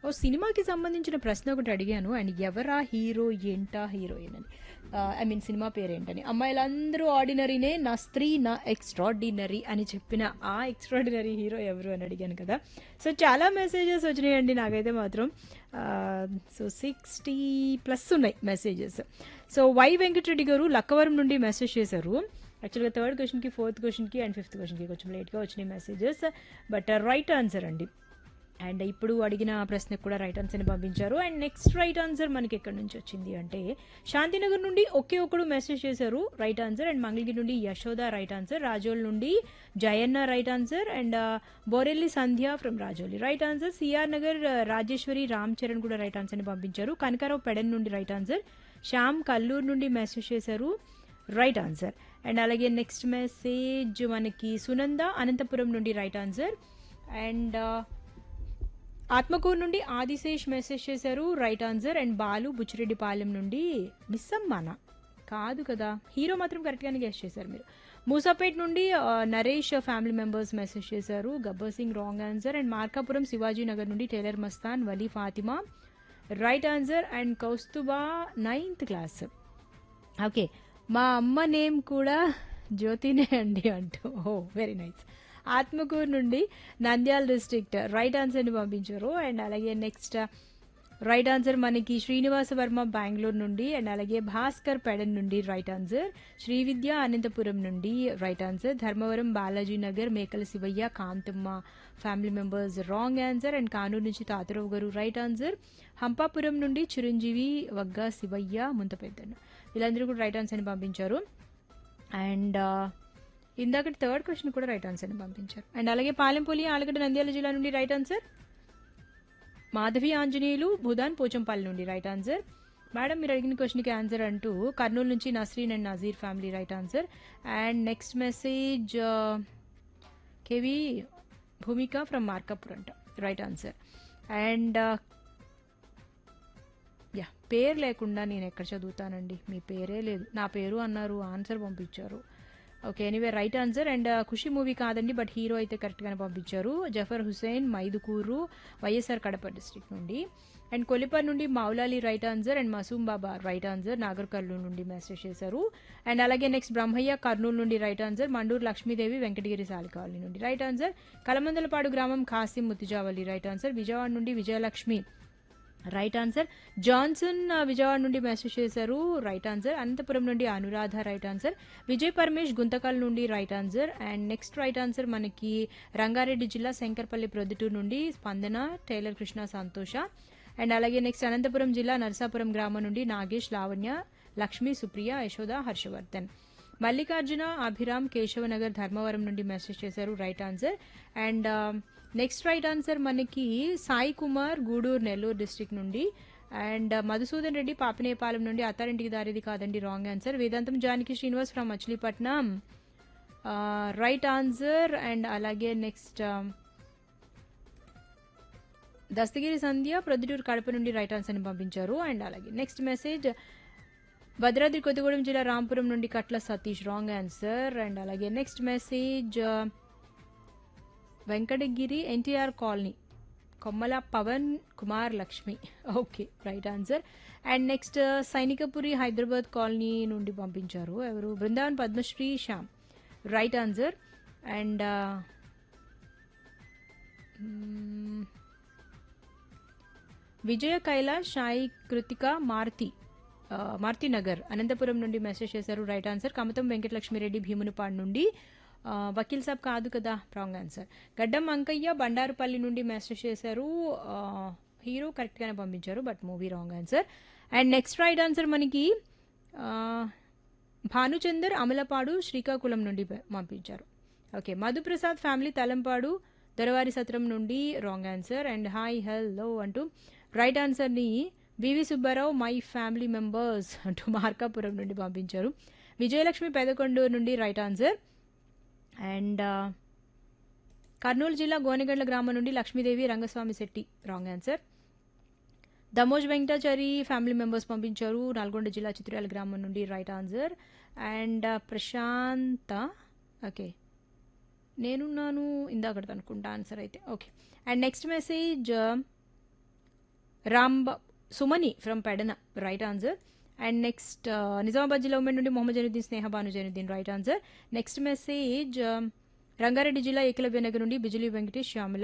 ఓ సినిమాకి సంబంధించిన ప్రశ్న ఒకటి అడిగాను అండ్ ఎవరా హీరో ఏంటా హీరోయిన్ అని ఐ మీన్ సినిమా పేరేంటని అమ్మాయిలందరూ ఆర్డినరీనే నా స్త్రీ నా ఎక్స్ట్రాడినరీ అని చెప్పిన ఆ ఎక్స్ట్రాడినరీ హీరో ఎవరు అని అడిగాను కదా సో చాలా మెసేజెస్ వచ్చినాయండి నాకైతే మాత్రం సో సిక్స్టీ ప్లస్ ఉన్నాయి మెసేజెస్ సో వై వెంకటరెడ్డి గారు లక్కవరం నుండి మెసేజ్ చేశారు యాక్చువల్గా థర్డ్ క్వశ్చన్కి ఫోర్త్ క్వశ్చన్కి అండ్ ఫిఫ్త్ క్వశ్చన్కి కొంచెం లేట్గా వచ్చినాయి మెసేజెస్ బట్ రైట్ ఆన్సర్ అండి అండ్ ఇప్పుడు అడిగిన ప్రశ్నకు కూడా రైట్ ఆన్సర్ని పంపించారు అండ్ నెక్స్ట్ రైట్ ఆన్సర్ మనకి ఎక్కడి నుంచి వచ్చింది అంటే శాంతినగర్ నుండి ఒకే ఒకడు మెసేజ్ చేశారు రైట్ ఆన్సర్ అండ్ మంగళగిరి నుండి యశోద రైట్ ఆన్సర్ రాజోల్ నుండి Jayanna right answer and Borelli Sandhya from Rajoli right answer C R Nagar Rajeswari Ram Charan కూడా రైట్ ఆన్సర్ని పంపించారు కనకారావు పెడన్ నుండి రైట్ ఆన్సర్ శ్యామ్ కల్లూరు నుండి మెసేజ్ చేశారు రైట్ ఆన్సర్ అండ్ అలాగే నెక్స్ట్ మెసేజ్ మనకి సునంద అనంతపురం నుండి రైట్ ఆన్సర్ అండ్ ఆత్మకూరు నుండి ఆదిశేష్ మెసేజ్ చేశారు right answer and Balu Buchireddypalem నుండి మిస్ అమ్మానా కాదు కదా హీరో మాత్రం కరెక్ట్గానే గెస్ట్ చేశారు మీరు మూసాపేట్ నుండి ఆ, నరేష్ ఫ్యామిలీ మెంబర్స్ మెసేజ్ చేశారు Gabbar Singh wrong answer and Markapuram Shivaji Nagar నుండి tailor Mastan Vali Fatima right answer and Kaustubha ninth class okay మా అమ్మ నేమ్ కూడా జ్యోతినే అండి అంటూ ఓ వెరీ నైస్ ఆత్మకూరు నుండి నంద్యాల డిస్ట్రిక్ట్ రైట్ ఆన్సర్ని పంపించారు అండ్ అలాగే నెక్స్ట్ రైట్ ఆన్సర్ మనకి శ్రీనివాస వర్మ బెంగళూరు నుండి అండ్ అలాగే భాస్కర్ పెడన్ నుండి రైట్ ఆన్సర్ శ్రీవిద్య అనంతపురం నుండి right answer Dharmavaram Balaji Nagar Mekala Sivaiah Kanthamma family members wrong answer and Kanuru నుంచి తాతరావు గారు రైట్ ఆన్సర్ హంపాపురం నుండి చిరంజీవి వగ్గ శివయ్య ముంతపెద్దన్న వీళ్ళందరూ కూడా రైట్ ఆన్సర్ని పంపించారు అండ్ ఇందాక థర్డ్ క్వశ్చన్ కూడా రైట్ ఆన్సర్ని పంపించారు అండ్ అలాగే పాలెంపల్లి ఆలగడ్డ నంద్యాల జిల్లా నుండి రైట్ ఆన్సర్ మాధవి ఆంజనేయులు భూదాన్ పోచంపల్లి నుండి రైట్ ఆన్సర్ మేడం మీరు అడిగిన క్వశ్చన్కి ఆన్సర్ అంటూ కర్నూలు నుంచి Nasreen and Nazir family right answer and next message KV Bhumika from Markapur అంట రైట్ ఆన్సర్ అండ్ యా పేరు లేకుండా నేను ఎక్కడ చదువుతానండి మీ పేరే లేదు నా పేరు అన్నారు ఆన్సర్ పంపించారు okay anyway right answer and Khushi movie కాదండి బట్ హీరో అయితే కరెక్ట్గానే పంపించారు జఫర్ హుసేన్ మైదుకూరు వైఎస్ఆర్ కడప డిస్ట్రిక్ట్ నుండి అండ్ కొలిపర్ నుండి Moulali right answer and Masoom Baba right answer Nagar Kurnool నుండి మెసేజ్ చేశారు అండ్ అలాగే నెక్స్ట్ బ్రహ్మయ్య కర్నూలు నుండి రైట్ ఆన్సర్ మండూరు లక్ష్మీదేవి వెంకటగిరి సాలికాలనీ నుండి రైట్ ఆన్సర్ కలమందలపాడు గ్రామం ఖాసిం ముత్తిజావల్లి రైట్ ఆన్సర్ విజయవాడ నుండి విజయలక్ష్మి రైట్ ఆన్సర్ జాన్సన్ ఆ, విజయవాడ నుండి మెసేజ్ చేశారు రైట్ ఆన్సర్ అనంతపురం నుండి అనురాధ రైట్ ఆన్సర్ విజయ్ పరమేష్ గుంతకల్ నుండి right answer and next right answer మనకి రంగారెడ్డి జిల్లా శంకర్పల్లి ప్రొద్దుటూరు నుండి స్పందన టైలర్ కృష్ణ సంతోష అండ్ అలాగే నెక్స్ట్ అనంతపురం జిల్లా నరసాపురం గ్రామం నుండి నాగేష్ లావణ్య లక్ష్మి సుప్రియ యశోద హర్షవర్ధన్ మల్లికార్జున అభిరామ్ కేశవనగర్ ధర్మవరం నుండి మెసేజ్ చేశారు right answer and next right answer మనకి సాయి కుమార్ గూడూరు నెల్లూరు డిస్ట్రిక్ట్ నుండి అండ్ మధుసూదన్ రెడ్డి పాపినేపాలెం నుండి అత్తారింటికి దారిది కాదండి wrong answer Vedantam Janaki Srinivas from Machilipatnam right answer and అలాగే నెక్స్ట్ దస్తగిరి సంధ్య ప్రొద్దుటూరు కడప నుండి రైట్ ఆన్సర్ని పంపించారు అండ్ అలాగే నెక్స్ట్ మెసేజ్ భద్రాద్రి కొత్తగూడెం జిల్లా రాంపురం నుండి Katla Satish wrong answer and అలాగే next message Venkatagiri NTR colony Kommala Pavan Kumar Lakshmi okay right answer and next Sainikpuri Hyderabad colony నుండి పంపించారు ఎవరు Brindavan Padmasri Shyam right answer and Vijaya Kailash Sai Krithika Maruthi ఆ, మారుతి నగర్ అనంతపురం నుండి మెసేజ్ చేశారు రైట్ ఆన్సర్ కమతం వెంకటలక్ష్మిరెడ్డి భీమునిపాడు నుండి ఆ, వకీల్ సాబ్ కాదు కదా రాంగ్ ఆన్సర్ గడ్డం అంకయ్య బండారుపల్లి నుండి మెసేజ్ చేశారు ఆ, హీరో కరెక్ట్గానే పంపించారు but movie wrong answer and next right answer మనకి ఆ, భానుచందర్ అమలపాడు శ్రీకాకుళం నుండి ప- పంపించారు ఓకే మధుప్రసాద్ ఫ్యామిలీ తలంపాడు దొరవారి సత్రం నుండి wrong answer and hi hello అంటూ రైట్ ఆన్సర్ని VV Subbarao my family members అంటూ మార్కాపురం నుండి పంపించారు విజయలక్ష్మి పెదకొండూరు నుండి రైట్ ఆన్సర్ అండ్ కర్నూలు జిల్లా గోనెగండ్ల గ్రామం నుండి Lakshmidevi Rangaswamy Shetty wrong answer Damoj Venkatachari family members పంపించారు నల్గొండ జిల్లా చిత్రాల గ్రామం నుండి right answer and Prashanta okay నేనున్నాను ఇందాకటి అనుకుంటా ఆన్సర్ అయితే okay and next message Ramba Sumani from Pedana right answer and next Nizamabad జిల్లా ఉమెన్ నుండి Mohammed Zainuddin Sneha Bhanu Zainuddin right answer next message Rangareddy జిల్లా ఏకలవ్య నగర్ నుండి బిజిలీ వెంకటేష్ శ్యామల